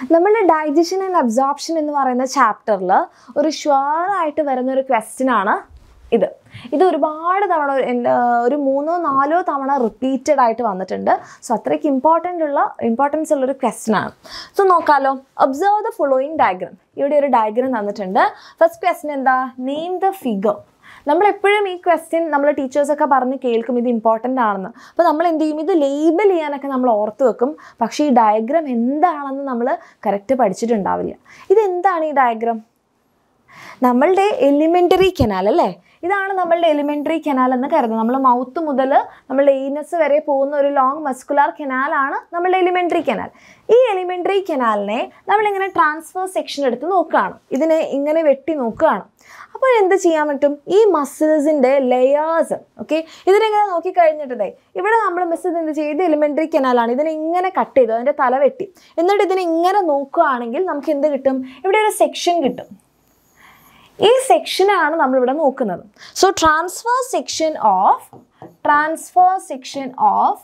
നമ്മളുടെ digestion and absorption എന്ന് പറയുന്ന ചാപ്റ്ററിൽ ഒരു ഷുവർ ആയിട്ട് വരുന്ന ഒരു ക്വസ്റ്റ്യൻ ആണ് ഇത് ഇത് ഒരുപാട് തവണ ഒരു- എൻ്റെ, ഒരു മൂന്നോ നാലോ തവണ റിപ്പീറ്റഡ് ആയിട്ട് വന്നിട്ടുണ്ട് സോ അത്രയ്ക്ക് ഇമ്പോർട്ടൻ്റ് ഉള്ള ഇമ്പോർട്ടൻസ് ഉള്ളൊരു ക്വസ്റ്റ്യൻ ആണ് സോ നോക്കാലോ ഒബ്സർവ് ദ ഫോളോയിങ് ഡയഗ്രം ഇവിടെ ഒരു ഡയഗ്രം തന്നിട്ടുണ്ട് ഫസ്റ്റ് ക്വസ്റ്റ്യൻ എന്താ നെയിം ദ ഫിഗർ നമ്മൾ എപ്പോഴും ഈ ക്വസ്റ്റ്യൻ നമ്മൾ ടീച്ചേഴ്സൊക്കെ പറഞ്ഞ് കേൾക്കും ഇത് ഇമ്പോർട്ടൻ്റ് ആണെന്ന് അപ്പോൾ നമ്മൾ എന്ത് ചെയ്യും ഇത് ലേബൽ ചെയ്യാനൊക്കെ നമ്മൾ ഓർത്ത് വെക്കും പക്ഷേ ഈ ഡയഗ്രാം എന്താണെന്ന് നമ്മൾ കറക്റ്റ് പഠിച്ചിട്ടുണ്ടാവില്ല ഇത് എന്താണ് ഈ ഡയഗ്രാം നമ്മളുടെ എലിമെൻ്ററി കനാൽ അല്ലേ ഇതാണ് നമ്മളുടെ എലിമെൻ്ററി കനാൽ എന്ന് കരുതുന്നത് നമ്മൾ മൗത്ത് മുതൽ നമ്മളുടെ ഈനസ് വരെ പോകുന്ന ഒരു ലോങ് മസ്കുലാർ കനാലാണ് നമ്മളുടെ എലിമെൻ്ററി കനാൽ ഈ എലിമെൻ്ററി കനാലിനെ നമ്മളിങ്ങനെ ട്രാൻസ്ഫർ സെക്ഷൻ എടുത്ത് നോക്കുകയാണ് ഇതിനെ ഇങ്ങനെ വെട്ടി നോക്കുകയാണ് അപ്പോൾ എന്ത് ചെയ്യാൻ പറ്റും ഈ മസിൽസിൻ്റെ ലെയേഴ്സ് ഓക്കെ ഇതിനെങ്ങനെ നോക്കിക്കഴിഞ്ഞിട്ടുണ്ടേ ഇവിടെ നമ്മൾ മിസ് ഇത് എന്ത് ചെയ്ത് എലിമെൻ്ററി കനാലാണ് ഇതിനെ ഇങ്ങനെ കട്ട് ചെയ്തു അതിൻ്റെ തല വെട്ടി എന്നിട്ട് ഇതിനെ ഇങ്ങനെ നോക്കുകയാണെങ്കിൽ നമുക്ക് എന്ത് കിട്ടും ഇവിടെ ഒരു സെക്ഷൻ കിട്ടും ഈ സെക്ഷനാണ് നമ്മളിവിടെ നോക്കുന്നത് so transverse section of transverse section of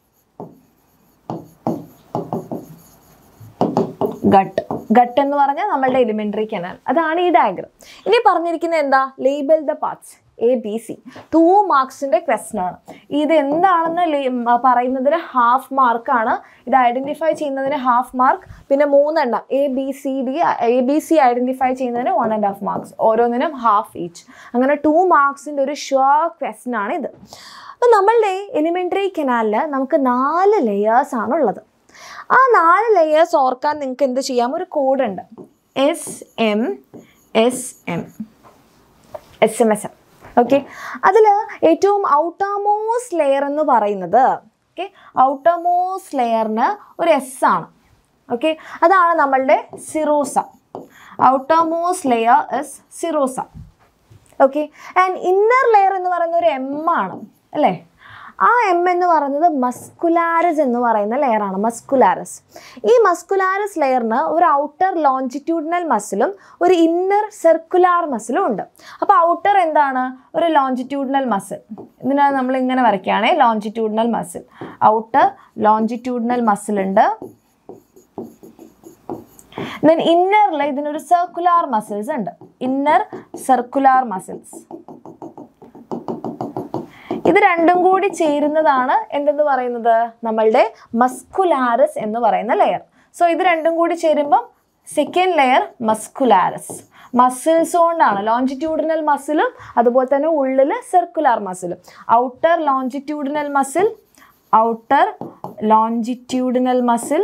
gut gut എന്ന് പറഞ്ഞാൽ നമ്മളുടെ എലിമെൻ്ററി കനാൽ അതാണ് ഈ ഡയഗ്രം ഇനി പറഞ്ഞിരിക്കുന്നത് എന്താ label the parts A B C two മാർക്സിൻ്റെ ക്വസ്റ്റൻ ആണ് ഇത് എന്താണെന്ന് ലേ- മ- പറയുന്നതിന് ഹാഫ് മാർക്കാണ് ഇത് ഐഡൻറ്റിഫൈ ചെയ്യുന്നതിന് ഹാഫ് മാർക്ക് പിന്നെ മൂന്നെണ്ണം A B C D A B C identify ചെയ്യുന്നതിന് വൺ ആൻഡ് ഹാഫ് മാർക്സ് ഓരോന്നിനും ഹാഫ് ഈച്ച് അങ്ങനെ ടു മാർക്സിൻ്റെ ഒരു ഷുവർ ക്വസ്റ്റൻ ആണ് ഇത് അപ്പം നമ്മളുടെ എലിമെൻ്ററി കനാലിൽ നമുക്ക് നാല് ലെയേഴ്സ് ആണ് ഉള്ളത് ആ നാല് ലെയേഴ്സ് ഓർക്കാൻ നിങ്ങൾക്ക് എന്ത് ചെയ്യാം ഒരു കോഡ് ഉണ്ട് S M S M S M S M okay അതിൽ ഏറ്റവും ഔട്ടർമോസ്റ്റ് ലെയർ എന്ന് പറയുന്നത് ഓക്കെ ഔട്ടർമോസ്റ്റ് ലെയറിന് ഒരു എസ് ആണ് ഓക്കെ അതാണ് നമ്മളുടെ serosa outermost layer S serosa okay and inner layer എന്ന് പറയുന്ന ഒരു എം ആണ് അല്ലേ ആ എം എന്ന് പറയുന്നത് മസ്കുലാരസ് എന്ന് പറയുന്ന ലെയറാണ് മസ്കുലാരസ് ഈ മസ്കുലാരസ് ലെയറിന് ഒരു ഔട്ടർ ലോഞ്ചിറ്റ്യൂഡിനൽ മസിലും ഒരു ഇന്നർ സർക്കുലാർ മസിലും ഉണ്ട് അപ്പോൾ ഔട്ടർ എന്താണ് ഒരു ലോഞ്ചിറ്റ്യൂഡിനൽ മസിൽ ഇതിനാ നമ്മൾ ഇങ്ങനെ വരയ്ക്കുകയാണെ longitudinal muscle outer longitudinal muscle ഉണ്ട് ദെൻ ഇന്നറിൽ ഇതിനൊരു സർക്കുലാർ മസിൽസ് ഉണ്ട് ഇന്നർ സർക്കുലാർ മസിൽസ് ഇത് രണ്ടും കൂടി ചേരുന്നതാണ് എന്തെന്ന് പറയുന്നത് നമ്മളുടെ മസ്കുലാരസ് എന്ന് പറയുന്ന ലെയർ സോ ഇത് രണ്ടും കൂടി ചേരുമ്പം സെക്കൻഡ് ലെയർ മസ്കുലാരസ് മസിൽസ് കൊണ്ടാണ് ലോഞ്ചിറ്റ്യൂഡിനൽ മസിലും അതുപോലെ തന്നെ ഉള്ളിൽ സർക്കുലാർ മസിലും outer longitudinal muscle outer longitudinal muscle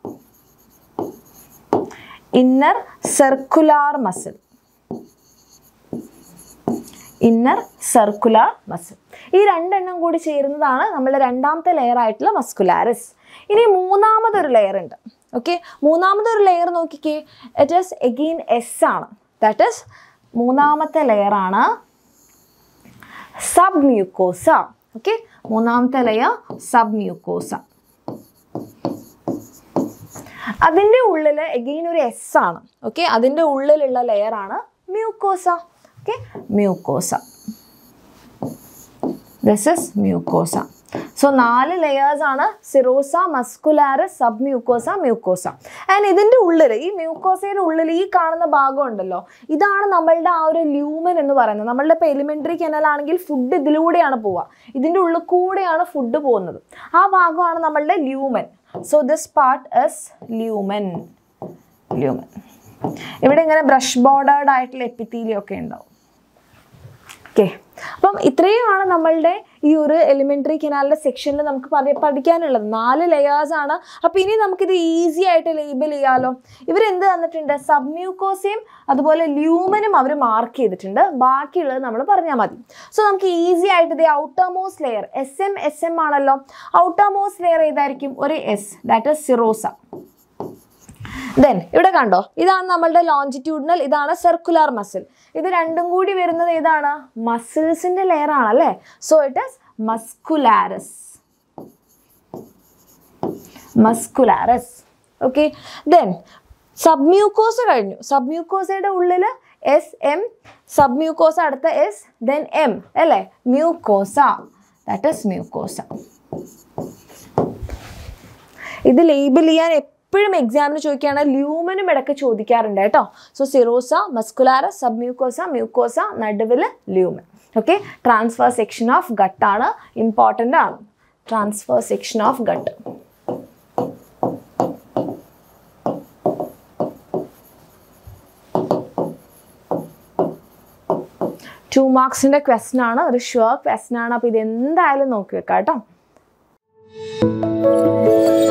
inner circular muscle inner circular muscle ഈ രണ്ടെണ്ണം കൂടി ചേരുന്നതാണ് നമ്മുടെ രണ്ടാമത്തെ ലെയർ ആയിട്ടുള്ള മസ്കുലാരിസ് ഇനി മൂന്നാമതൊരു ലെയർ ഉണ്ട് ഓക്കെ മൂന്നാമതൊരു ലെയർ നോക്കിക്കേ ഇറ്റ് ഈസ് എഗെയിൻ എസ് ആണ് ദാറ്റ് ഈസ് മൂന്നാമത്തെ ലെയർ ആണ് സബ് മ്യൂക്കോസ ഓക്കെ മൂന്നാമത്തെ ലെയർ സബ് മ്യൂക്കോസ അതിൻ്റെ ഉള്ളിൽ എഗെയിൻ ഒരു എസ് ആണ് ഓക്കെ അതിൻ്റെ ഉള്ളിലുള്ള ലെയർ ആണ് mucosa okay mucosa this is mucosa so നാല് ലെയേഴ്സ് ആണ് serosa muscularis sub mucosa mucosa and ഇതിൻ്റെ ഉള്ളിൽ ഈ മ്യൂക്കോസയുടെ ഉള്ളിൽ ഈ കാണുന്ന ഭാഗം ഉണ്ടല്ലോ ഇതാണ് നമ്മളുടെ ആ ഒരു ല്യൂമൻ എന്ന് പറയുന്നത് നമ്മളുടെ ഇപ്പോൾ എലിമെൻ്ററി കെനലാണെങ്കിൽ ഫുഡ് ഇതിലൂടെയാണ് പോവുക ഇതിൻ്റെ ഉള്ളിൽ കൂടെയാണ് ഫുഡ് പോകുന്നത് ആ ഭാഗമാണ് നമ്മളുടെ lumen so this part is lumen lumen ഇവിടെ ഇങ്ങനെ ബ്രഷ് ബോർഡേർഡ് ആയിട്ടുള്ള എപ്പിത്തീലിയം ഒക്കെ ഉണ്ടാവും ഓക്കെ അപ്പം ഇത്രയുമാണ് നമ്മളുടെ ഈ ഒരു എലിമെൻ്ററി കനാലിൻ്റെ സെക്ഷനിൽ നമുക്ക് പഠി പഠിക്കാനുള്ളത് നാല് ലെയേഴ്സ് ആണ് അപ്പോൾ ഇനി നമുക്കിത് ഈസി ആയിട്ട് ലേബൽ ചെയ്യാമല്ലോ ഇവരെന്ത് തന്നിട്ടുണ്ട് സബ്മ്യൂക്കോസയും അതുപോലെ ല്യൂമനും അവർ മാർക്ക് ചെയ്തിട്ടുണ്ട് ബാക്കിയുള്ളത് നമ്മൾ പറഞ്ഞാൽ മതി സോ നമുക്ക് ഈസി ആയിട്ട് ഇത് outermost layer S M S M ആണല്ലോ ഔട്ടർമോസ്റ്റ് ലെയർ ഏതായിരിക്കും ഒരു S that is serosa then ഇവിടെ കണ്ടോ ഇതാണ് നമ്മളുടെ ലോഞ്ചിറ്റ്യൂഡിനൽ ഇതാണ് സർക്കുലാർ മസിൽ ഇത് രണ്ടും കൂടി വരുന്നത് ഏതാണ് മസിൽസിന്റെ ലെയർ ആണ് അല്ലേ so it is muscularis muscularis okay then submucosa കഴിഞ്ഞു സബ്മ്യൂക്കോസയുടെ ഉള്ളിൽ എസ് എം സബ്മ്യൂക്കോസ അടുത്ത എസ് ദെൻ എം അല്ലേ മ്യൂക്കോസ ദാറ്റ് ഇസ് മ്യൂക്കോസ ഇത് ലേബിൾ ചെയ്യാൻ എപ്പോഴും എക്സാമിന് ചോദിക്കുകയാണ് ല്യൂമനും ഇടയ്ക്ക് ചോദിക്കാറുണ്ട് കേട്ടോ so serosa muscularis sub mucosa mucosa നടുവിൽ lumen okay transverse section of ഗട്ടാണ് ഇമ്പോർട്ടൻ്റ് ആണ് transverse section of gut two മാർക്സിൻ്റെ ക്വസ്റ്റൻ ആണ് ഒരു ഷുവർ ക്വസ്റ്റൻ ആണ് അപ്പോൾ ഇത് എന്തായാലും നോക്കി വെക്കാം കേട്ടോ